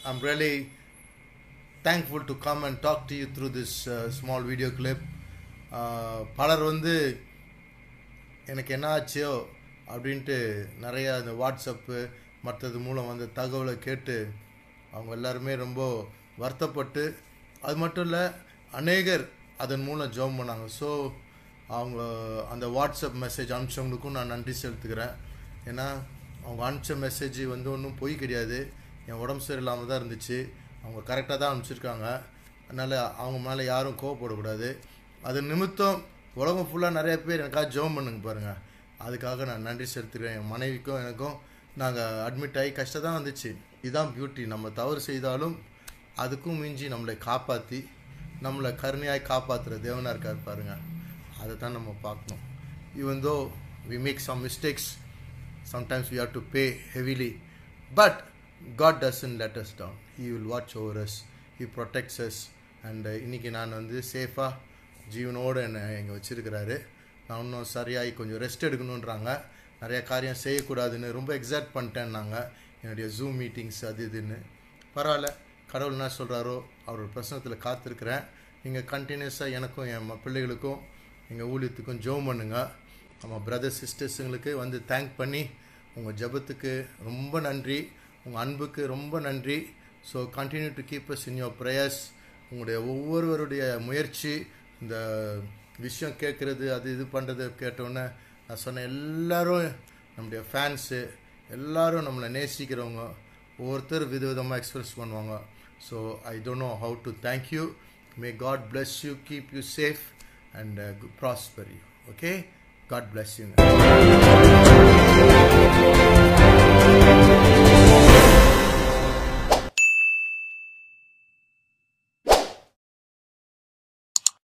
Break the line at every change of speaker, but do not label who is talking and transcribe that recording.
I'm really thankful to come and talk to you through this uh, small video clip. Uh, பலர் வந்து எனக்கு என்ன ஆச்சோ அப்படின்ட்டு நிறையா இந்த வாட்ஸ்அப்பு மற்றது மூலம் வந்த தகவலை கேட்டு அவங்க எல்லாருமே ரொம்ப வருத்தப்பட்டு அது மட்டும் இல்லை அநேகர் அதன் மூலம் ஜெபம் பண்ணாங்க ஸோ அவங்க அந்த வாட்ஸ்அப் மெசேஜ் அனுப்பிச்சவங்களுக்கும் நான் நன்றி செலுத்துக்கிறேன் ஏன்னா அவங்க அனுப்பிச்ச மெசேஜ் வந்து ஒன்றும் பொய் கிடையாது என் உடம்பு சரியில்லாமல் தான் இருந்துச்சு அவங்க கரெக்டாக தான் அனுப்பிச்சிருக்காங்க அதனால் அவங்க மேலே யாரும் கோவப்படக்கூடாது அது நிமித்தம் உலகம் ஃபுல்லாக நிறைய பேர் எனக்காக ஜெபம் பண்ணுங்க பாருங்கள் அதுக்காக நான் நன்றி செலுத்துக்கிறேன் என் மனைவிக்கும் எனக்கும் நாங்கள் அட்மிட் ஆகி கஷ்டம் தான் வந்துச்சு இதுதான் பியூட்டி நம்ம தவறு செய்தாலும் அதுக்கும் மிஞ்சி நம்மளை காப்பாற்றி நம்மளை கருணையாய் காப்பாற்றுற தேவனாக இருக்கார் பாருங்க அதை தான் நம்ம பார்க்கணும் even though we make some mistakes sometimes we have to pay heavily but god doesn't let us down he will watch over us he protects us and uh, இன்னைக்கு நான் வந்து சேஃபாக ஜீவனோடு என்னை இங்கே வச்சுருக்கிறாரு நான் இன்னும் சரியாகி கொஞ்சம் ரெஸ்ட் எடுக்கணுன்றாங்க நிறைய காரியம் செய்யக்கூடாதுன்னு ரொம்ப எக்ஸாக்ட் பண்ணிட்டேன்னாங்க என்னுடைய ஜூம் மீட்டிங்ஸ் அது இதுன்னு பரவாயில்ல கடவுள் என்ன சொல்கிறாரோ அவரோட பிரசனத்தில் காத்திருக்கிறேன் நீங்கள் கண்டினியூஸாக எனக்கும் என் ம- பிள்ளைகளுக்கும் எங்கள் ஊழியத்துக்கும் ஜோம் பண்ணுங்கள் நம்ம பிரதர் சிஸ்டர்ஸுங்களுக்கு வந்து தேங்க் பண்ணி உங்கள் ஜெபத்துக்கு ரொம்ப நன்றி உங்கள் அன்புக்கு ரொம்ப நன்றி so continue to keep us in your prayers உங்களுடைய ஒவ்வொருவருடைய முயற்சி இந்த விஷயம் கேட்குறது அது இது பண்ணுறது கேட்டோன்னே நான் சொன்ன எல்லாரும் நம்முடைய ஃபேன்ஸு எல்லாரும் நம்மளை நேசிக்கிறவங்க ஒவ்வொருத்தர் விதவிதமாக எக்ஸ்பிரஸ் பண்ணுவாங்க so I don't know how to thank you may God bless you keep you safe and prosper you okay God bless you